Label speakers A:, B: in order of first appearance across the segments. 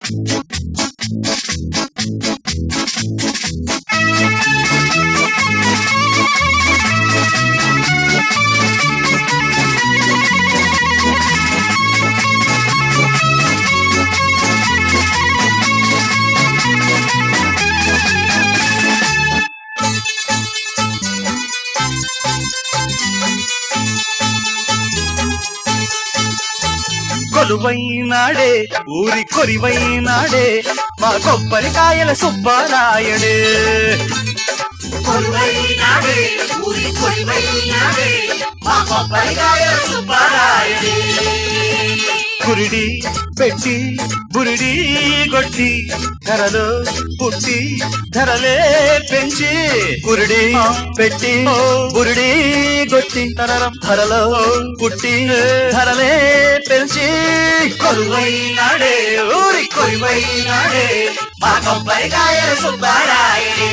A: కొలువైనాడే ఊరి కొరివైనాడే మా కొబ్బరికాయల సుబ్బరాయుడే
B: కొలువైనాడే ఊరి కొలువైనాడే మా కొబ్బరికాయ సుబ్బరాయుడే
A: కురిడి పెట్టి బురిడి కొట్టి ధరలో పుట్టి ధరలే పెంచి కురిడి పెట్టి బురిడి కొట్టి తరరం ధరలో పుట్టి ధరలే పెంచి
B: కొలువైనాడే ఊరి కొలువైనాడే మా కొబ్బరికాయ సుబ్బరాయుడే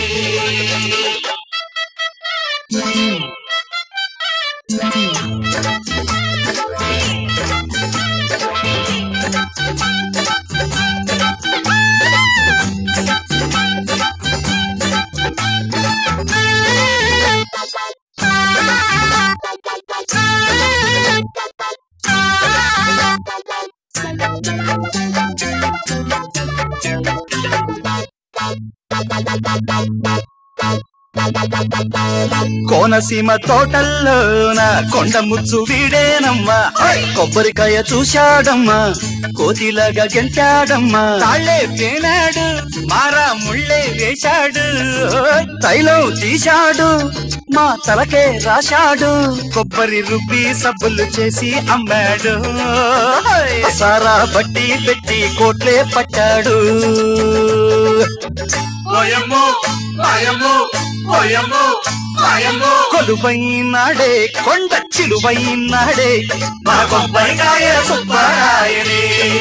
A: కోనసీమ తోటల్లోన కొండ ముచ్చు వీడేనమ్మా కొబ్బరికాయ చూశాడమ్మా కోతిలాగా గెంటాడమ్మా తాళ్లే పేనాడు మారా ముళ్ళే వేశాడు తైలం తీశాడు మా తలకే రాశాడు కొబ్బరి రుబ్బి సబ్బులు చేసి అమ్మాడు సారా బట్టి పెట్టి కోట్లే పట్టాడు
B: ఓయమ్మో ఓయమ్మో ఓయమ్మో ఓయమ్మో
A: కొలువైనాడే కొండ చిలువైనాడే
B: మా కొబ్బరికాయ సుబ్బరాయుడే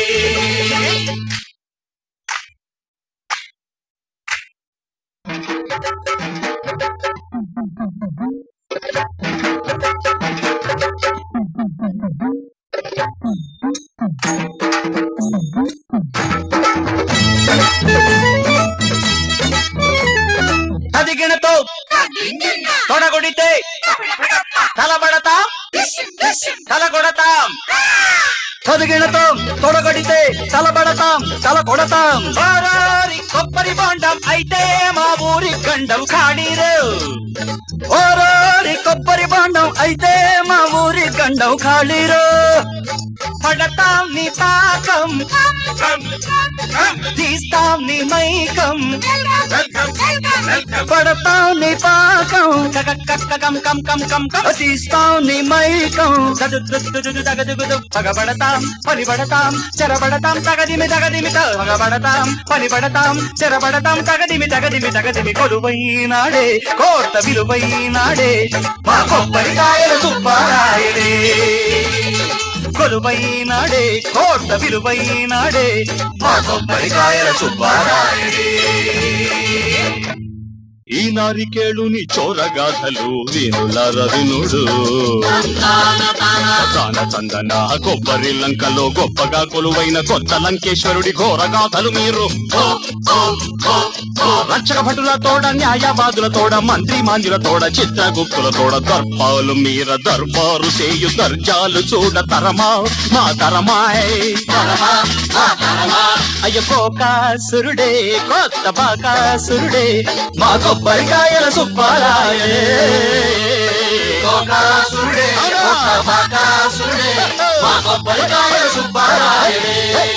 A: అదిగినతో తొడగొడితే తలబడతాం తలగొడతాం చదిగినతో తొడగొడితే తలబడతాం తల కొడతాం ఓరారి కొబ్బరి బాండం అయితే మా ఊరి గండం ఖాళీరు ఓరారి కొబ్బరి బాండం అయితే మా ఊరి గండం ఖాళీరు పడతాం నీ పాకం తీస్తాం నీ మైకం పడతాం నీ పాకం కం కం కం కం కం తీస్తాం నీ మైకం తగదుగుదు పగబడతాం పనిబడతాం చెరబడతాం తగదిమి తగదిమి పగబడతాం పనిబడతాం చెరబడతాం తగదిమి తగదిమి తగదిమి కొలువైనాడే కోట విలువైనాడే మా కొబ్బరికాయల సుబ్బారాయుడే కొలువైనాడే కోట విలువైనాడే మా కొబ్బరికాయల సుబ్బారాయుడే ఈ నారికేళుని చోరగాథలు వీరుల వినుడు తాన చందన కొబ్బరి లంకలో గొప్పగా కొలువైన కొత్త లంకేశ్వరుడి ఘోరగాథలు మీరు రక్షక భటుల తోడ న్యాయవాదుల తోడ మంత్రి మాంజుల తోడ చిత్రగుప్తుల తోడ దర్పాలు మీర దర్బారు చేయు దర్జాలు చూడ తరమా మా తరమాయ్ అయ్య కోకాసురుడే కొత్త బాకాసురుడే మా కొబ్బరికాయల సుబ్బారాయే
B: కోకాసురుడే, కోక బాకాసురుడే, మా కొబ్బరికాయ సుబ్బరాయుడే